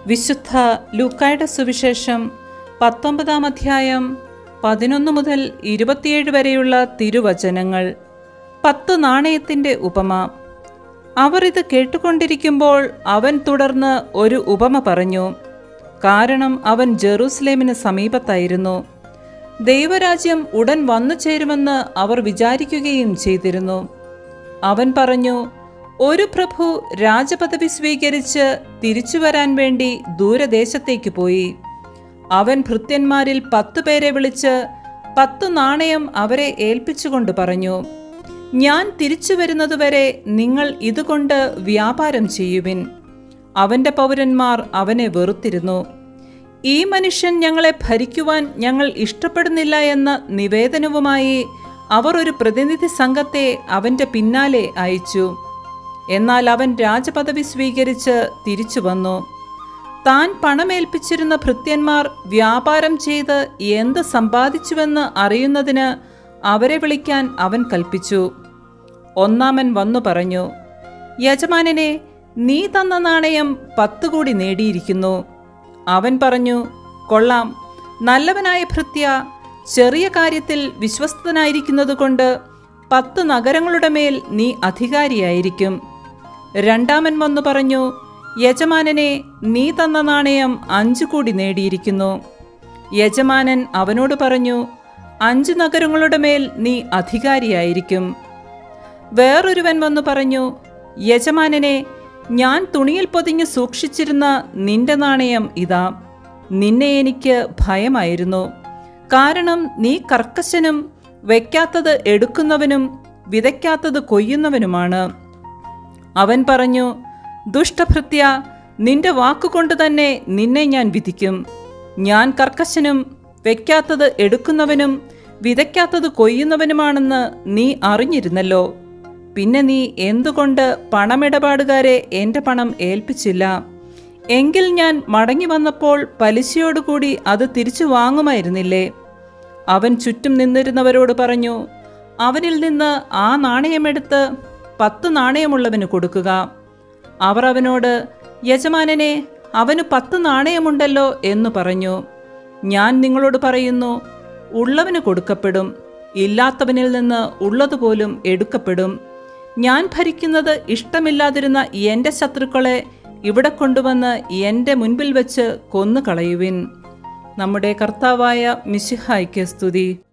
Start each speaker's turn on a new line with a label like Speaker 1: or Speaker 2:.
Speaker 1: വിശുദ്ധ ലൂക്കായുടെ സുവിശേഷം പത്തൊമ്പതാം അധ്യായം പതിനൊന്ന് മുതൽ ഇരുപത്തിയേഴ് വരെയുള്ള തിരുവചനങ്ങൾ പത്ത് നാണയത്തിൻ്റെ ഉപമ അവർ ഇത് കേട്ടുകൊണ്ടിരിക്കുമ്പോൾ അവൻ തുടർന്ന് ഒരു ഉപമ പറഞ്ഞു കാരണം അവൻ ജെറൂസലേമിന് സമീപത്തായിരുന്നു ദൈവരാജ്യം ഉടൻ വന്നു ചേരുമെന്ന് അവർ വിചാരിക്കുകയും ചെയ്തിരുന്നു അവൻ പറഞ്ഞു ഒരു പ്രഭു രാജപദവി സ്വീകരിച്ച് തിരിച്ചു വരാൻ വേണ്ടി ദൂരദേശത്തേക്ക് പോയി അവൻ ഭൃത്യന്മാരിൽ പത്തു പേരെ വിളിച്ച് പത്തു നാണയം അവരെ ഏൽപ്പിച്ചുകൊണ്ട് പറഞ്ഞു ഞാൻ തിരിച്ചു വരുന്നതുവരെ നിങ്ങൾ ഇതുകൊണ്ട് വ്യാപാരം ചെയ്യുവിൻ അവന്റെ പൗരന്മാർ അവനെ വെറുത്തിരുന്നു ഈ മനുഷ്യൻ ഞങ്ങളെ ഭരിക്കുവാൻ ഞങ്ങൾ ഇഷ്ടപ്പെടുന്നില്ല എന്ന നിവേദനവുമായി അവർ ഒരു പ്രതിനിധി സംഘത്തെ അവന്റെ പിന്നാലെ അയച്ചു എന്നാൽ അവൻ രാജപദവി സ്വീകരിച്ച് തിരിച്ചു വന്നു താൻ പണമേൽപ്പിച്ചിരുന്ന ഭൃത്യന്മാർ വ്യാപാരം ചെയ്ത് എന്ത് സമ്പാദിച്ചുവെന്ന് അറിയുന്നതിന് അവരെ വിളിക്കാൻ അവൻ കൽപ്പിച്ചു ഒന്നാമൻ വന്നു പറഞ്ഞു യജമാനനെ നീ തന്ന നാണയം പത്തു കൂടി നേടിയിരിക്കുന്നു അവൻ പറഞ്ഞു കൊള്ളാം നല്ലവനായ ഭൃത്യ ചെറിയ കാര്യത്തിൽ വിശ്വസ്തനായിരിക്കുന്നതുകൊണ്ട് പത്ത് നഗരങ്ങളുടെ മേൽ നീ അധികാരിയായിരിക്കും രണ്ടാമൻ വന്നു പറഞ്ഞു യജമാനനെ നീ തന്ന നാണയം അഞ്ചു കൂടി നേടിയിരിക്കുന്നു യജമാനൻ അവനോട് പറഞ്ഞു അഞ്ച് നഗരങ്ങളുടെ മേൽ നീ അധികാരിയായിരിക്കും വേറൊരുവൻ വന്നു പറഞ്ഞു യജമാനനെ ഞാൻ തുണിയിൽ പൊതിഞ്ഞ് സൂക്ഷിച്ചിരുന്ന നിന്റെ നാണയം ഇതാ നിന്നെ എനിക്ക് ഭയമായിരുന്നു കാരണം നീ കർക്കശനും വയ്ക്കാത്തത് എടുക്കുന്നവനും വിതയ്ക്കാത്തത് കൊയ്യുന്നവനുമാണ് അവൻ പറഞ്ഞു ദുഷ്ടഭൃത്യ നിന്റെ വാക്കുകൊണ്ട് തന്നെ നിന്നെ ഞാൻ വിധിക്കും ഞാൻ കർക്കശനും വയ്ക്കാത്തത് എടുക്കുന്നവനും വിതയ്ക്കാത്തത് കൊയ്യുന്നവനുമാണെന്ന് നീ അറിഞ്ഞിരുന്നല്ലോ പിന്നെ നീ എന്തുകൊണ്ട് പണമിടപാടുകാരെ എൻ്റെ പണം ഏൽപ്പിച്ചില്ല എങ്കിൽ ഞാൻ മടങ്ങി വന്നപ്പോൾ പലിശയോടുകൂടി അത് തിരിച്ചു വാങ്ങുമായിരുന്നില്ലേ അവൻ ചുറ്റും നിന്നിരുന്നവരോട് പറഞ്ഞു അവനിൽ നിന്ന് ആ നാണയമെടുത്ത് പത്ത് നാണയമുള്ളവന് കൊടുക്കുക അവർ അവനോട് യജമാനനെ അവന് പത്ത് നാണയമുണ്ടല്ലോ എന്നു പറഞ്ഞു ഞാൻ നിങ്ങളോട് പറയുന്നു ഉള്ളവന് കൊടുക്കപ്പെടും ഇല്ലാത്തവനിൽ നിന്ന് ഉള്ളതുപോലും എടുക്കപ്പെടും ഞാൻ ഭരിക്കുന്നത് ഇഷ്ടമില്ലാതിരുന്ന എൻ്റെ ശത്രുക്കളെ ഇവിടെ കൊണ്ടുവന്ന് എൻ്റെ മുൻപിൽ വെച്ച് കൊന്നു കളയുവിൻ നമ്മുടെ കർത്താവായ മിശിഹായ്ക്ക് സ്തുതി